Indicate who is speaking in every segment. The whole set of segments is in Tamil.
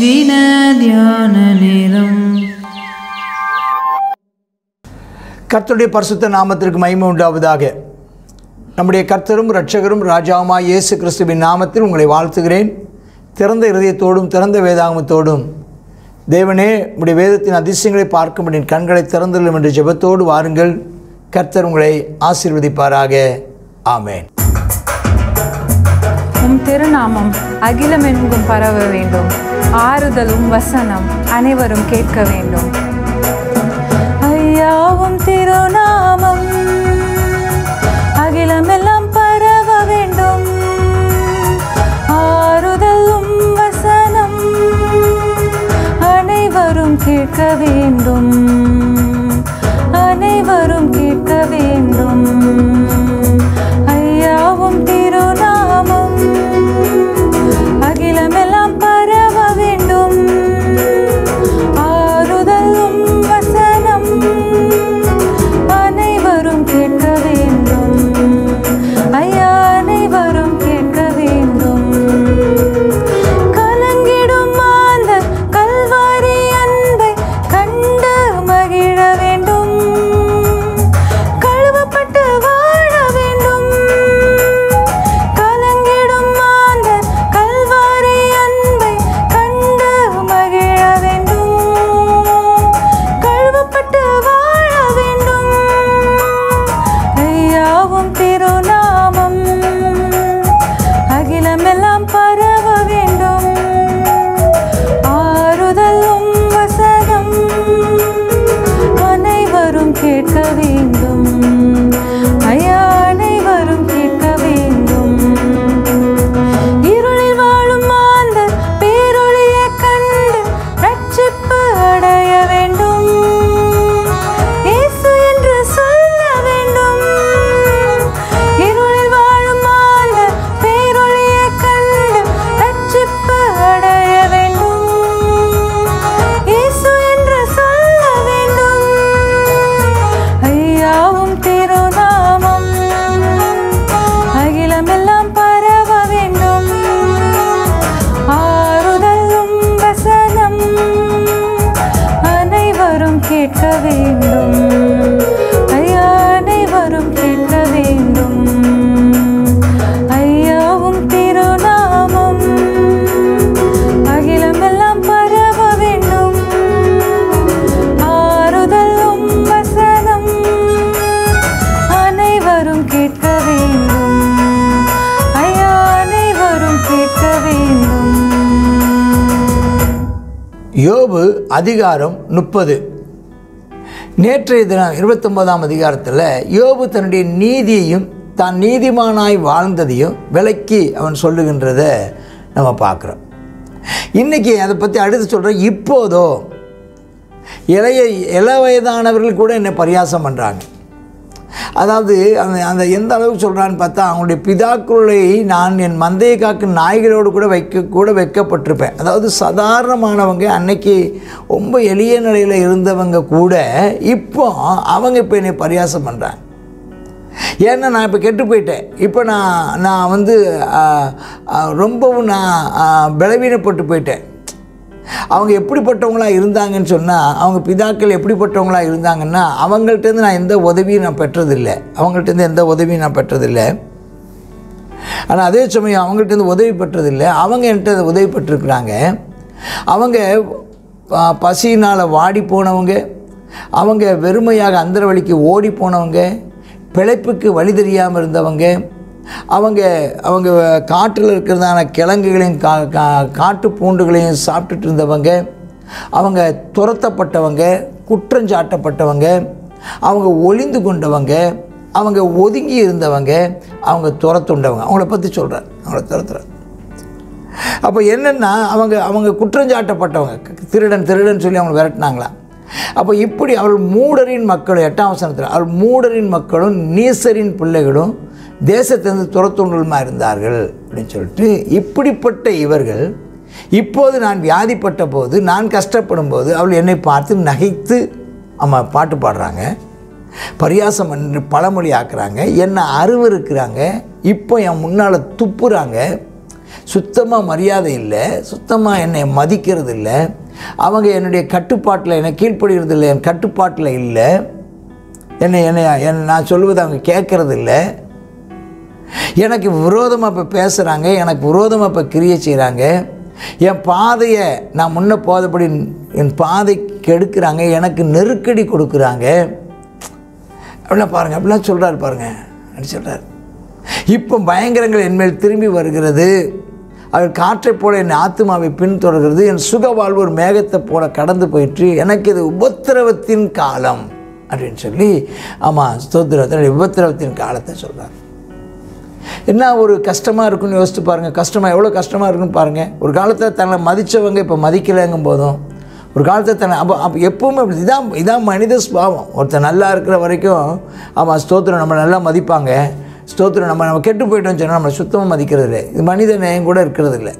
Speaker 1: தின தியான நேரம்
Speaker 2: கர்த்தருடைய பரிசுத்த நாமத்திற்கு மகிமை உண்டாவதாக நம்முடைய கர்த்தரும் இரட்சகரும் ராஜாவுமாய் இயேசு கிறிஸ்துவின் நாமத்தில் உங்களை வாழ்த்துகிறேன் திறந்த இருதயத்தோடும் திறந்த வேதாகமத்தோடும் தேவனே உடைய வேதத்தின் அதிசயங்களை பார்க்கும்படி என் கண்களை திறந்துள்ளும் என்று ஜெபத்தோடு வாருங்கள் கர்த்தர் உங்களை ஆசீர்வதிப்பாராக ஆமென்
Speaker 3: உம் திருநாமம் அகிலமெங்கும் பரவ வேண்டும் ஆறுதலும் வசனம் அனைவரும் கேட்க வேண்டும் ஐயாவும் திருநாமம் அகிலமெல்லாம் பரவ வேண்டும் ஆறுதலும் வசனம் அனைவரும் கேட்க வேண்டும் அனைவரும் கேட்க வேண்டும் ஐயாவும் திருநாமம் அகிலமெல்லாம் பரவ வேண்டும் ஆறுதலும் வசனம் அனைவரும் கேட்க வேண்டும் ஐயா அனைவரும் கேட்க வேண்டும் கலங்கிடும் மாந்த கல்வாரி அன்பை கண்டு மகிழ வேண்டும் கழுவப்பட்டு வாழ வேண்டும் கலங்கிடும் மாந்த கல்வாரி அன்பை கண்டு மகிழ வேண்டும் கழுவப்பட்டு வாழ வேண்டும் ஐயாவும் திருநாமம் அகிலமெல்லாம் பரவ வேண்டும் ஆறுதலும் வசனம் அனைவரும் கேட்க வேண்டும் ஐயா அனைவரும் கேட்க வேண்டும் இருளில் வாழும் மாந்த பேரொளியை கண்டு ரட்சிப்பு அடைய வேண்டும் இயேசு என்று சொல்ல வேண்டும் இருளில் வாழும் மாந்த பேரொளியை கண்டு ரட்சிப்பு அடைய வேண்டும் இயேசு என்று சொல்ல வேண்டும் ஐயாவும் திருநாமம் அகிலமெல்லாம் பரவ வேண்டும் ஆறுதலும் வசனம் அனைவரும் கேட்க வேண்டும் ஐயா அனைவரும் கேட்க வேண்டும் ஐயாவும் திருநாமம் அகிலமெல்லாம் பரவ வேண்டும் ஆறுதலும் வசனம் அனைவரும் கேட்க வேண்டும் ஐயா அனைவரும் கேட்க வேண்டும்
Speaker 2: யோபு அதிகாரம் முப்பது நேற்றைய தினம் இருபத்தொன்பதாம் அதிகாரத்தில் யோபு தன்னுடைய நீதியையும் தான் நீதிமானாய் வாழ்ந்ததையும் விலக்கி அவன் சொல்லுகின்றத நம்ம பார்க்குறோம் இன்றைக்கி அதை பற்றி அடுத்து சொல்கிறேன் இப்போதோ இளைய இள வயதானவர்கள் கூட என்னை பரியாசம் பண்ணுறாங்க அதாவது அந்த அந்த எந்த அளவுக்கு சொல்கிறான்னு பார்த்தா அவங்களுடைய பிதாக்களை நான் என் மந்தையை காக்கும் நாய்களோடு கூட வைக்க கூட வைக்கப்பட்டிருப்பேன் அதாவது சாதாரணமானவங்க அன்னைக்கு ரொம்ப எளிய நிலையில் இருந்தவங்க கூட இப்போ அவங்க இப்போ என்னை பரியாசம் பண்ணுறாங்க ஏன்னா நான் இப்போ கெட்டு போயிட்டேன் இப்போ நான் நான் வந்து ஆ, ஆ, ரொம்பவும் நான் ஆ, பலவீனப்பட்டு போயிட்டேன் அவங்க எப்படிப்பட்டவங்களா இருந்தாங்கன்னு சொன்னால் அவங்க பிதாக்கள் எப்படிப்பட்டவங்களா இருந்தாங்கன்னா அவங்கள்ட்டேருந்து நான் எந்த உதவியும் நான் பெற்றதில்லை அவங்கள்ட்டேருந்து எந்த உதவியும் நான் பெற்றதில்லை ஆனால் அதே சமயம் அவங்கள்ட்டேருந்து உதவி பெற்றதில்லை அவங்க என்கிட்ட உதவி பெற்றிருக்கிறாங்க அவங்க ப- பசியினால் வாடி போனவங்க அவங்க வெறுமையாக அந்தர வழிக்கு ஓடி போனவங்க பிழைப்புக்கு வழி தெரியாமல் இருந்தவங்க அவங்க அவங்க காட்டில் இருக்கிறதான கிழங்குகளையும் கா கா காட்டு பூண்டுகளையும் சாப்பிட்டுட்டு இருந்தவங்க அவங்க துரத்தப்பட்டவங்க குற்றஞ்சாட்டப்பட்டவங்க அவங்க ஒளிந்து கொண்டவங்க அவங்க ஒதுங்கி இருந்தவங்க அவங்க துரத்துண்டவங்க அவங்கள பற்றி சொல்கிறேன் அவங்கள துரத்துறேன் அப்போ என்னென்னா அவங்க அவங்க குற்றஞ்சாட்டப்பட்டவங்க திருடன் திருடன் சொல்லி அவங்க விரட்டினாங்களாம் அப்போ இப்படி அவள் மூடரின் மக்களும் எட்டாம் வசனத்தில் அவள் மூடரின் மக்களும் நீசரின் பிள்ளைகளும் தேசத்திலிருந்து துரத்துண்டலுமா இருந்தார்கள் அப்படின்னு சொல்லிட்டு இப்படிப்பட்ட இவர்கள் இப்போது நான் வியாதிப்பட்ட போது நான் கஷ்டப்படும் போது அவள் என்னை பார்த்து நகைத்து அம்மா பாட்டு பாடுறாங்க பரியாசம் பண்ணி பழமொழி ஆக்குறாங்க என்னை அருவருக்கிறாங்க இப்போ என் முன்னால் துப்புறாங்க சுத்தமாக மரியாதை இல்லை சுத்தமாக என்னை மதிக்கிறது இல்லை அவங்க என்னுடைய கட்டுப்பாட்டில் என்னை கீழ்ப்படுகிறது இல்லை என் கட்டுப்பாட்டில் இல்லை என்னை என்னை என் நான் சொல்லுவது அவங்க கேட்கறது இல்லை எனக்கு விரோதமாக இப்போ பேசுகிறாங்க எனக்கு விரோதமாக இப்போ கிரியை செய்கிறாங்க என் பாதையை நான் முன்ன போதபடி என் பாதை கெடுக்கிறாங்க எனக்கு நெருக்கடி கொடுக்குறாங்க அப்படிலாம் பாருங்கள் அப்படிலாம் சொல்கிறாரு பாருங்க அப்படி சொல்கிறார் இப்போ பயங்கரங்கள் என்மேல் திரும்பி வருகிறது அவர் காற்றைப் போல என் ஆத்மாவை பின்தொடர்கிறது என் சுக வாழ்வு ஒரு மேகத்தை போல கடந்து போயிற்று எனக்கு இது உபத்திரவத்தின் காலம் அப்படின்னு சொல்லி ஆமாம் ஸ்தோத்திரத்தில் உபத்திரவத்தின் காலத்தை சொல்கிறார் என்ன ஒரு கஷ்டமாக இருக்குன்னு யோசித்து பாருங்கள் கஷ்டமாக எவ்வளோ கஷ்டமாக இருக்குன்னு பாருங்கள் ஒரு காலத்தில் தன்னை மதித்தவங்க இப்போ மதிக்கலைங்கும் போதும் ஒரு காலத்தில் தன்னை அப்போ அப்போ எப்பவுமே அப்படி இதான் இதான் மனித சுபாவம் ஒருத்தர் நல்லா இருக்கிற வரைக்கும் ஆமாம் ஸ்தோத்திரம் நம்ம நல்லா மதிப்பாங்க ஸ்தோத்திரம் நம்ம நம்ம கெட்டு போயிட்டோம்னு சொன்னால் நம்மளை சுத்தமாக மதிக்கிறது இல்லை இது மனித நேயம் கூட இருக்கிறது இல்லை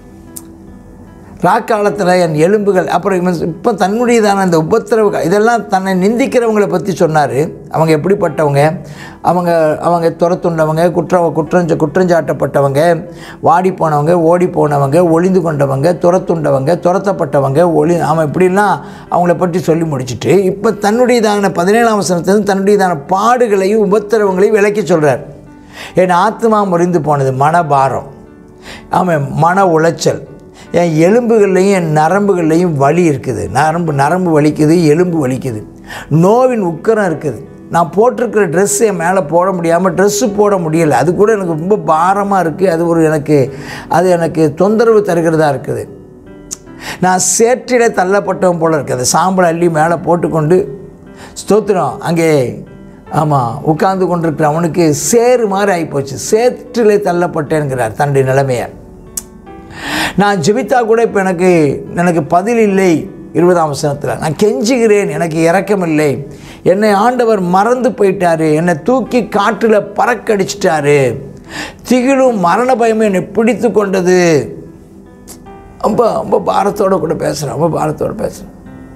Speaker 2: ராக்காலத்தில் என் எலும்புகள் அப்புறம் இவன் இப்போ தன்னுடையதான அந்த உபத்திரவு கா- இதெல்லாம் தன்னை நிந்திக்கிறவங்களை பற்றி சொன்னார் அவங்க எப்படிப்பட்டவங்க அவங்க அவங்க துரத்துண்டவங்க குற்ற குற்றஞ்ச குற்றஞ்சாட்டப்பட்டவங்க வாடி போனவங்க ஓடி போனவங்க ஒளிந்து கொண்டவங்க துரத்துண்டவங்க துரத்தப்பட்டவங்க ஒளி அவன் இப்படிலாம் அவங்கள பற்றி சொல்லி முடிச்சிட்டு இப்போ தன்னுடையதான பதினேழாம் வசனத்திலிருந்து தன்னுடையதான பாடுகளையும் உபத்திரவங்களையும் விளக்கி சொல்கிறார் என் ஆத்மா முறிந்து போனது மனபாரம் ஆமாம் மன உளைச்சல் என் எலும்புகள்லையும் என் நரம்புகள்லையும் வலி இருக்குது நரம்பு நரம்பு வலிக்குது எலும்பு வலிக்குது நோவின் உக்கரம் இருக்குது நான் போட்டிருக்கிற ட்ரெஸ் என் மேலே போட முடியாமல் ட்ரெஸ்ஸு போட முடியலை அது கூட எனக்கு ரொம்ப பாரமாக இருக்குது அது ஒரு எனக்கு அது எனக்கு தொந்தரவு தருகிறதா இருக்குது நான் சேற்றிலே தள்ளப்பட்டவன் போல இருக்குது அந்த சாம்பல் அள்ளி மேலே போட்டுக்கொண்டு ஸ்தோத்திரம் அங்கே ஆமாம் உட்கார்ந்து கொண்டிருக்கிற அவனுக்கு சேறு மாதிரி ஆகிப்போச்சு சேற்றிலே தள்ளப்பட்டேன்கிறார் தன்னுடைய நிலைமையை நான் ஜெபித்தா கூட இப்போ எனக்கு எனக்கு பதில் இல்லை இருபதாம் வசனத்தில் நான் கெஞ்சுகிறேன் எனக்கு இரக்கம் இல்லை என்னை ஆண்டவர் மறந்து போயிட்டாரு என்னை தூக்கி காற்றில் பறக்கடிச்சிட்டாரு திகிலும் மரண பயமும் என்னை பிடித்து கொண்டது ரொம்ப ரொம்ப பாரத்தோடு கூட பேசுகிறேன் ரொம்ப பாரத்தோடு பேசுகிறேன்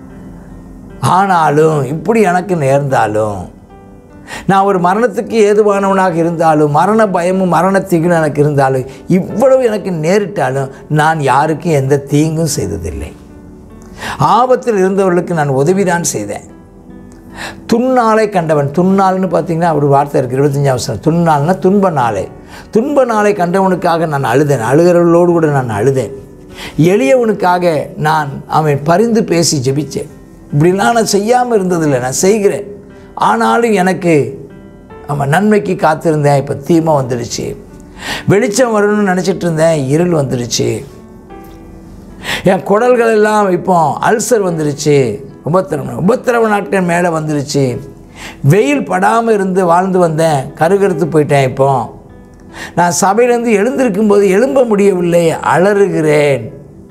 Speaker 2: ஆனாலும் இப்படி எனக்கு நேர்ந்தாலும் நான் ஒரு மரணத்துக்கு ஏதுவானவனாக இருந்தாலும் மரண பயமும் மரண திகிலும் எனக்கு இருந்தாலும் இவ்வளவு எனக்கு நேரிட்டாலும் நான் யாருக்கும் எந்த தீங்கும் செய்ததில்லை ஆபத்தில் இருந்தவர்களுக்கு நான் உதவிதான் செய்தேன் துன்னாலை கண்டவன் துன்னால்னு பார்த்தீங்கன்னா ஒரு வார்த்தை இருக்குது இருபத்தஞ்சாம் வருஷம் துன்னால்னா துன்ப நாளை துன்ப நாளை கண்டவனுக்காக நான் அழுதேன் அழுகிறவர்களோடு கூட நான் அழுதேன் எளியவனுக்காக நான் அவன் பரிந்து பேசி ஜெபித்தேன் இப்படிலாம் நான் செய்யாமல் இருந்ததில்லை நான் செய்கிறேன் ஆனாலும் எனக்கு அவன் நன்மைக்கு காத்திருந்தேன் இப்போ தீமை வந்துடுச்சு வெளிச்சம் வரணும்னு நினச்சிட்டு இருந்தேன் இருள் வந்துடுச்சு என் குடல்கள் எல்லாம் இப்போ அல்சர் வந்துருச்சு உபத்திரவ உபத்திரவ நாட்கள் மேலே வந்துருச்சு வெயில் படாமல் இருந்து வாழ்ந்து வந்தேன் கருகருத்து போயிட்டேன் இப்போ நான் சபையிலேருந்து எழுந்திருக்கும் போது எழும்ப முடியவில்லை அலறுகிறேன்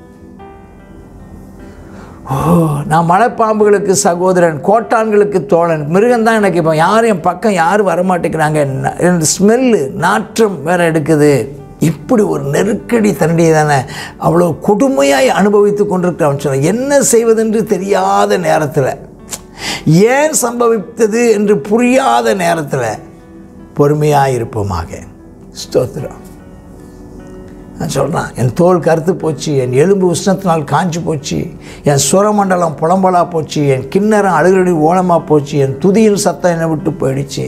Speaker 2: ஓ நான் மலைப்பாம்புகளுக்கு சகோதரன் கோட்டான்களுக்கு தோழன் மிருகம்தான் எனக்கு இப்போ யாரும் என் பக்கம் யாரும் வரமாட்டேங்கிறாங்க ந- எனக்கு ஸ்மெல்லு நாற்றம் வேற எடுக்குது இப்படி ஒரு நெருக்கடி தன்னுடையதான அவ்வளோ கொடுமையாய் அனுபவித்து கொண்டிருக்கிறவன் சொல்ல என்ன செய்வதென்று தெரியாத நேரத்தில் ஏன் சம்பவித்தது என்று புரியாத நேரத்தில் பொறுமையாக இருப்போமாக ஸ்தோத்திரம் நான் சொல்கிறேன் என் தோல் கருத்து போச்சு என் எலும்பு உஷ்ணத்தினால் காஞ்சு போச்சு என் சுரமண்டலம் புலம்பலாக போச்சு என் கிண்ணறம் அழுகடி ஓலமாக போச்சு என் துதியின் சத்தம் என்னை விட்டு போயிடுச்சு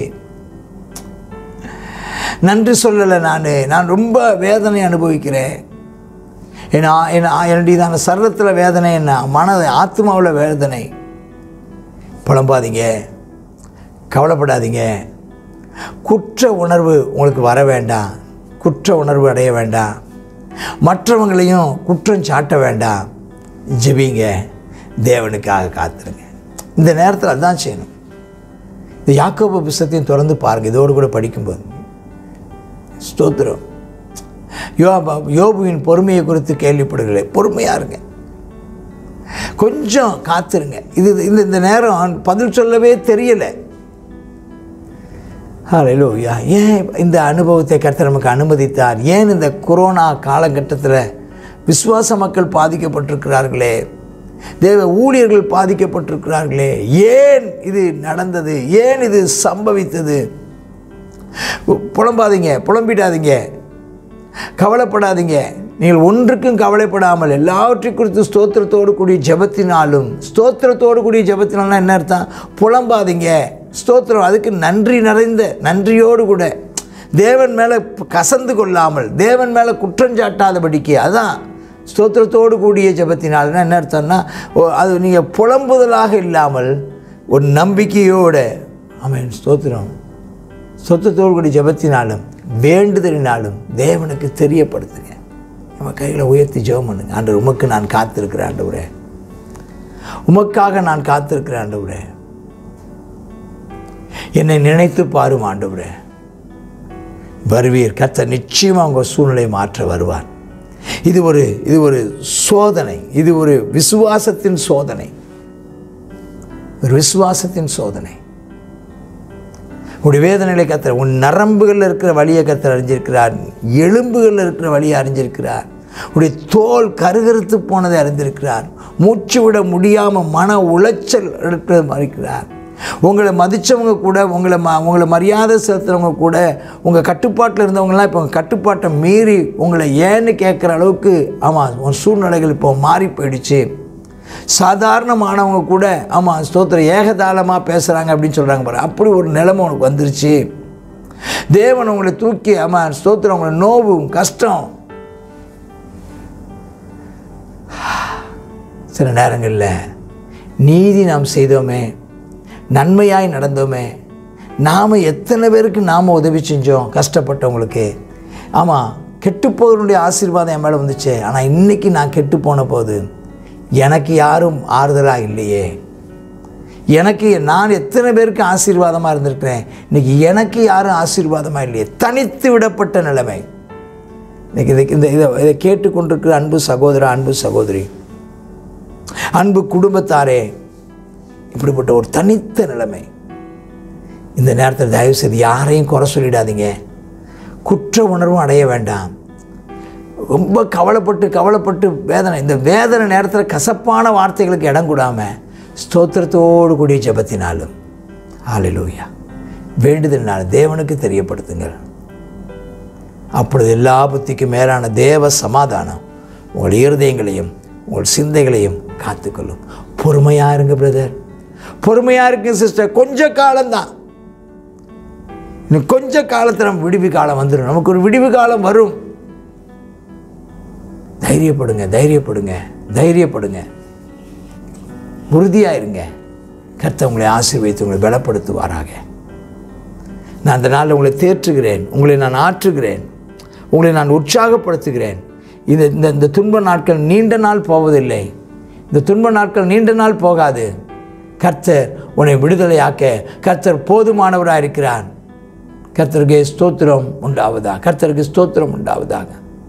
Speaker 2: நன்றி சொல்லலை நான் நான் ரொம்ப வேதனை அனுபவிக்கிறேன் என் ஆ- என் ஆ- என்னுடையதான சரீரத்தில் வேதனை என்ன மன ஆத்மாவில் வேதனை புலம்பாதீங்க கவலைப்படாதீங்க குற்ற உணர்வு உங்களுக்கு வர வேண்டாம் குற்ற உணர்வு அடைய வேண்டாம் மற்றவங்களையும் குற்றம் சாட்ட வேண்டாம் ஜெபிங்க தேவனுக்காக காத்துருங்க இந்த நேரத்தில் அதான் செய்யணும் இந்த யாக்கோபு புஸ்தத்தையும் திறந்து பாருங்கள் இதோடு கூட படிக்கும்போது ஸ்தோத்திரம் யோபா யோபுவின் பொறுமையை குறித்து கேள்விப்படுகிறேன் பொறுமையாக இருங்க கொஞ்சம் காத்துருங்க இது இந்த இந்த நேரம் பதில் சொல்லவே தெரியலை ஹalleluya ஏன் இந்த அனுபவத்தை கர்த்தர் நமக்கு அனுமதித்தார் ஏன் இந்த கொரோனா காலகட்டத்தில் விசுவாச மக்கள் பாதிக்கப்பட்டிருக்கிறார்களே தேவ ஊழியர்கள் பாதிக்கப்பட்டிருக்கிறார்களே ஏன் இது நடந்தது ஏன் இது சம்பவித்தது புலம்பாதீங்க புலம்பிடாதீங்க கவலைப்படாதீங்க நீங்கள் ஒன்றுக்கும் கவலைப்படாமல் எல்லாவற்றையும் குறித்து ஸ்தோத்திரத்தோடு கூடிய ஜெபத்தினாலும் ஸ்தோத்திரத்தோடு கூடிய ஜெபத்தினாலும் என்ன அர்த்தம் புலம்பாதீங்க ஸ்தோத்திரம் அதுக்கு நன்றி நிறைந்த நன்றியோடு கூட தேவன் மேலே கசந்து கொள்ளாமல் தேவன் மேலே குற்றஞ்சாட்டாதபடிக்கு அதான் ஸ்தோத்திரத்தோடு கூடிய ஜெபத்தினால்னா என்ன அர்த்தம்னா ஓ, அது நீங்கள் புலம்புதலாக இல்லாமல் ஒரு நம்பிக்கையோட ஆமென் ஸ்தோத்திரம் சொத்தத்தோடு கூடிய ஜெபத்தினாலும் வேண்டுதலினாலும் தேவனுக்கு தெரியப்படுத்துங்க நம்ம கையில் உயர்த்தி ஜெபம் பண்ணுங்க ஆண்டவர் உமக்கு நான் காத்திருக்கிறேன் ஆண்டவரே உமக்காக நான் காத்திருக்கிறேன் ஆண்டவரே என்னை நினைத்து பாரும் ஆண்டவரே வருவீர் கர்த்தர் நிச்சயமாக உங்கள் சூழ்நிலையை மாற்ற வருவார் இது ஒரு இது ஒரு சோதனை இது ஒரு விசுவாசத்தின் சோதனை ஒரு விசுவாசத்தின் சோதனை உடைய வேதனைகளை கத்தர் உன் நரம்புகளில் இருக்கிற வழியை கத்தர் அறிஞ்சிருக்கிறார் எலும்புகளில் இருக்கிற வழியை அறிஞ்சிருக்கிறார் உடைய தோல் கருகருத்து போனதை அறிந்திருக்கிறார் மூச்சு விட முடியாமல் மன உளைச்சல் இருக்கிறது மறிக்கிறார் உங்களை மதித்தவங்க கூட உங்களை ம உங்களை மரியாதை செலுத்துறவங்க கூட உங்கள் கட்டுப்பாட்டில் இருந்தவங்களாம் இப்போ உங்கள் கட்டுப்பாட்டை மீறி உங்களை ஏன்னு கேட்குற அளவுக்கு ஆமாம் உன் சூழ்நிலைகள் இப்போ மாறி போயிடுச்சு சாதாரணமானவங்க கூட ஆமாம் ஸ்தோத்திரம் ஏகதாளமாக பேசுகிறாங்க அப்படின்னு சொல்கிறாங்க பாரு அப்படி ஒரு நிலைமை உனக்கு வந்துருச்சு தேவன் உங்களை தூக்கி ஆமாம் ஸ்தோத்திரம் உங்களை நோவும் கஷ்டம் சில நேரங்களில் நீதி நாம் செய்தோமே நன்மையாய் நடந்தோமே நாம் எத்தனை பேருக்கு நாம் உதவி செஞ்சோம் கஷ்டப்பட்டவங்களுக்கு ஆமாம் கெட்டுப்போவனுடைய ஆசீர்வாதம் என் மேலே வந்துச்சு ஆனால் இன்றைக்கி நான் கெட்டு போன போது எனக்கு யாரும் ஆறுதலாக இல்லையே எனக்கு நான் எத்தனை பேருக்கு ஆசீர்வாதமாக இருந்திருக்கிறேன் இன்னைக்கு எனக்கு யாரும் ஆசீர்வாதமாக இல்லையே தனித்து விடப்பட்ட நிலைமை இன்னைக்கு இதை இந்த இதை இதை கேட்டுக்கொண்டிருக்கிற அன்பு சகோதரா அன்பு சகோதரி அன்பு குடும்பத்தாரே இப்படிப்பட்ட ஒரு தனித்த நிலைமை இந்த நேரத்தில் தயவு செய்து யாரையும் குறை சொல்லிடாதீங்க குற்ற உணர்வும் அடைய வேண்டாம் ரொம்ப கவலைப்பட்டு கவலைப்பட்டு வேதனை இந்த வேதனை நேரத்தில் கசப்பான வார்த்தைகளுக்கு இடம் கூடாமல் ஸ்தோத்திரத்தோடு கூடிய ஜெபத்தினாலும் ஹalleluya வேண்டுதலினால் தேவனுக்கு தெரியப்படுத்துங்கள் அப்பொழுது எல்லா புத்திக்கும் மேலான தேவ சமாதானம் உங்கள் இருதயங்களையும் உங்கள் சிந்தைகளையும் காத்துக்கொள்ளும் பொறுமையாக இருங்க பிரதர் பொறுமையாக இருங்க சிஸ்டர் கொஞ்ச காலம்தான் இன்னும் கொஞ்ச காலத்தில் நம்ம விடிவு காலம் வந்துடும் நமக்கு ஒரு விடிவு காலம் வரும் தைரியப்படுங்க தைரியப்படுங்க தைரியப்படுங்க உறுதியாக இருங்க கர்த்தர் உங்களை ஆசீர்வதித்து உங்களை பலப்படுத்துவாராக நான் அந்த நாளில் உங்களை தேற்றுகிறேன் உங்களை நான் ஆற்றுகிறேன் உங்களை நான் உற்சாகப்படுத்துகிறேன் இந்த இந்த இந்த துன்ப நாட்கள் நீண்ட நாள் போவதில்லை இந்த துன்ப நாட்கள் நீண்ட நாள் போகாது கர்த்தர் உன்னை விடுதலையாக்க கர்த்தர் போதுமானவராக இருக்கிறார் கர்த்தருக்கு ஸ்தோத்திரம் உண்டாவதா கர்த்தருக்கு ஸ்தோத்திரம் உண்டாவதாக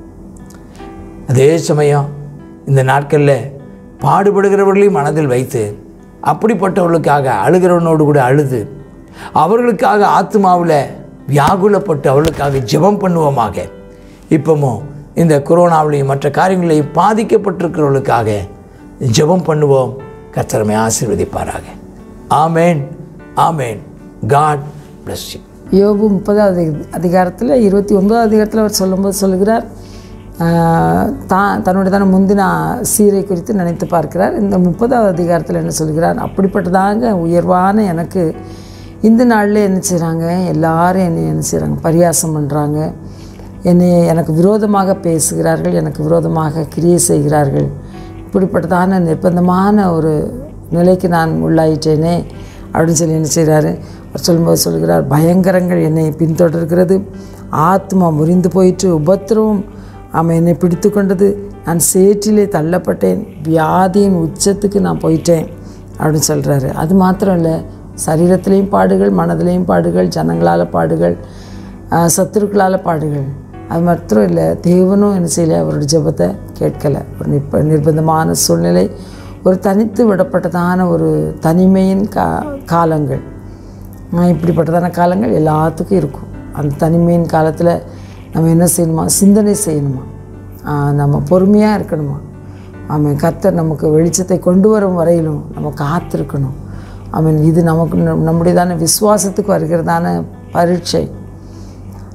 Speaker 2: அதே சமயம் இந்த நாட்களில் பாடுபடுகிறவர்களையும் மனதில் வைத்து அப்படிப்பட்டவர்களுக்காக அழுகிறவனோடு கூட அழுது அவர்களுக்காக ஆத்மாவில் வியாகுலப்பட்டு அவர்களுக்காக ஜெபம் பண்ணுவோமாக இப்போமும் இந்த கொரோனாவிலையும் மற்ற காரியங்களையும் பாதிக்கப்பட்டிருக்கிறவர்களுக்காக ஜெபம் பண்ணுவோம் கர்த்தரமை ஆசீர்வதிப்பாராக ஆமேன் ஆமேன் காட் bless you
Speaker 4: யோபு முப்பதாவது அதிகாரத்தில் இருபத்தி ஒன்பதாவது அதிகாரத்தில் அவர் சொல்லும்போது சொல்லுகிறார் ஆஹ், தான் தன்னுடைய தான முந்தின சீரை குறித்து நினைத்து பார்க்கிறார் இந்த முப்பதாவது அதிகாரத்தில் என்ன சொல்கிறார் அப்படிப்பட்டதாங்க உயர்வான எனக்கு இந்த நாளில் என்ன செய்கிறாங்க எல்லாரும் என்னை என்ன செய்கிறாங்க பரியாசம் பண்ணுறாங்க என்னை எனக்கு விரோதமாக பேசுகிறார்கள் எனக்கு விரோதமாக கிரியை செய்கிறார்கள் இப்படிப்பட்டதான நிர்பந்தமான ஒரு நிலைக்கு நான் உள்ளாயிட்டேனே அப்படின்னு சொல்லி என்ன செய்கிறாரு அவர் சொல்லும்போது சொல்கிறார் பயங்கரங்கள் என்னை பின்தொடர்கிறது ஆத்மா முறிந்து போயிற்று உபத்திரவம் அவன் என்னை பிடித்து கொண்டது நான் சேற்றிலே தள்ளப்பட்டேன் வியாதியின் உச்சத்துக்கு நான் போயிட்டேன் அப்படின்னு சொல்கிறாரு அது மாத்திரம் இல்லை சரீரத்திலையும் பாடுகள் மனதிலையும் பாடுகள் ஜனங்களால் பாடுகள் ஆஹ், சத்துருக்களால் பாடுகள் அது மாத்திரம் இல்லை தேவனும் என்ன செய்யலை அவரோட ஜெபத்தை கேட்கலை ஒரு நிப்ப நிர்பந்தமான சூழ்நிலை ஒரு தனித்து விடப்பட்டதான ஒரு தனிமையின் கா காலங்கள் ஆஹ் இப்படிப்பட்டதான காலங்கள் எல்லாத்துக்கும் இருக்கும் அந்த தனிமையின் காலத்தில் நம்ம என்ன செய்யணுமா சிந்தனை செய்யணுமா ஆஹ் நம்ம பொறுமையாக இருக்கணுமா ஆமாம் கர்த்தர் நமக்கு வெளிச்சத்தை கொண்டு வரும் வரையிலும் நம்ம காத்திருக்கணும் ஆமீன் இது நமக்கு நம்- நம்முடையதான விசுவாசத்துக்கு வருகிறதான பரீட்சை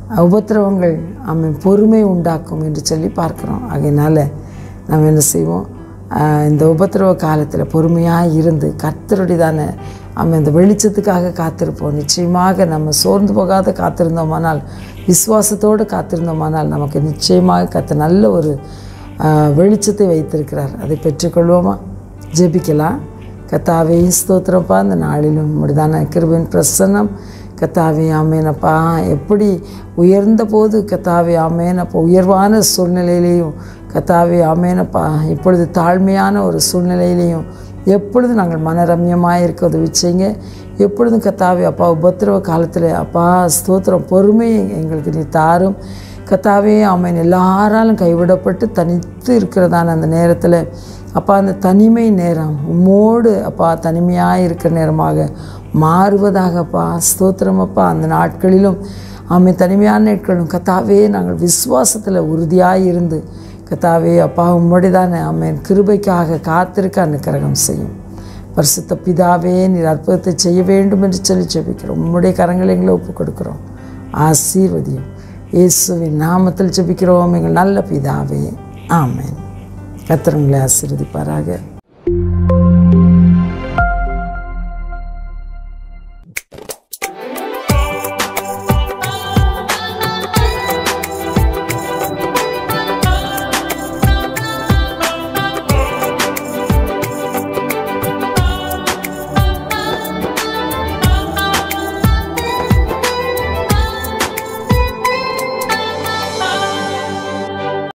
Speaker 4: உபத்திரவங்கள் ஆமென் பொறுமை உண்டாக்கும் என்று சொல்லி பார்க்குறோம் ஆகையினால நாம் என்ன செய்வோம் ஆஹ் இந்த உபத்திரவ காலத்தில் பொறுமையாக இருந்து கர்த்தருடையதான நம்ம இந்த வெளிச்சத்துக்காக காத்திருப்போம் நிச்சயமாக நம்ம சோர்ந்து போகாத காத்திருந்தோமானால் விசுவாசத்தோடு காத்திருந்தோமானால் நமக்கு நிச்சயமாக கத்த நல்ல ஒரு ஆஹ் வெளிச்சத்தை வைத்திருக்கிறார் அதை பெற்றுக்கொள்வோமா ஜெபிக்கலாம் கத்தாவே ஸ்தோத்திரப்பா இந்த நாளிலும் முடிதான கிருபின் பிரசன்னம் கத்தாவே ஆமேனப்பா எப்படி உயர்ந்த போது கத்தாவே ஆமேனப்பா உயர்வான சூழ்நிலையிலையும் கத்தாவே ஆமேனப்பா இப்பொழுது தாழ்மையான ஒரு சூழ்நிலையிலையும் எப்பொழுதும் நாங்கள் மனரம்யமாக இருக்க உதவி செய்யுங்க எப்பொழுதும் கத்தாவே அப்பா உபத்திரவ காலத்தில் அப்பா ஸ்தோத்திரம் பொறுமை எங்களுக்கு நீ தாரும் கத்தாவே ஆமேன் எல்லாராலும் கைவிடப்பட்டு தனித்து இருக்கிறதான அந்த நேரத்தில் அப்பா அந்த தனிமை நேரம் உம்மோடு அப்பா தனிமையாக இருக்கிற நேரமாக மாறுவதாகப்பா ஸ்தோத்திரம் அப்பா அந்த நாட்களிலும் ஆமை தனிமையான நாட்களும் கத்தாவே நாங்கள் விசுவாசத்தில் உறுதியாக இருந்து கத்தாவே அப்பா உம்முடையதான ஆமேன் கிருபைக்காக காத்திருக்க அனுக்கிரகம் செய்யும் பரிசுத்த பிதாவே நீர் அற்புதத்தை செய்ய வேண்டும் என்று சொல்லி ஜெபிக்கிறோம் உம்முடைய கரங்களை எங்களை ஒப்புக் கொடுக்கிறோம் ஆசீர்வதியும் இயேசுவின் நாமத்தில் ஜெபிக்கிறோம் எங்கள் நல்ல பிதாவே ஆமென் கர்த்தர் உங்களை ஆசீர்வதிப்பாராக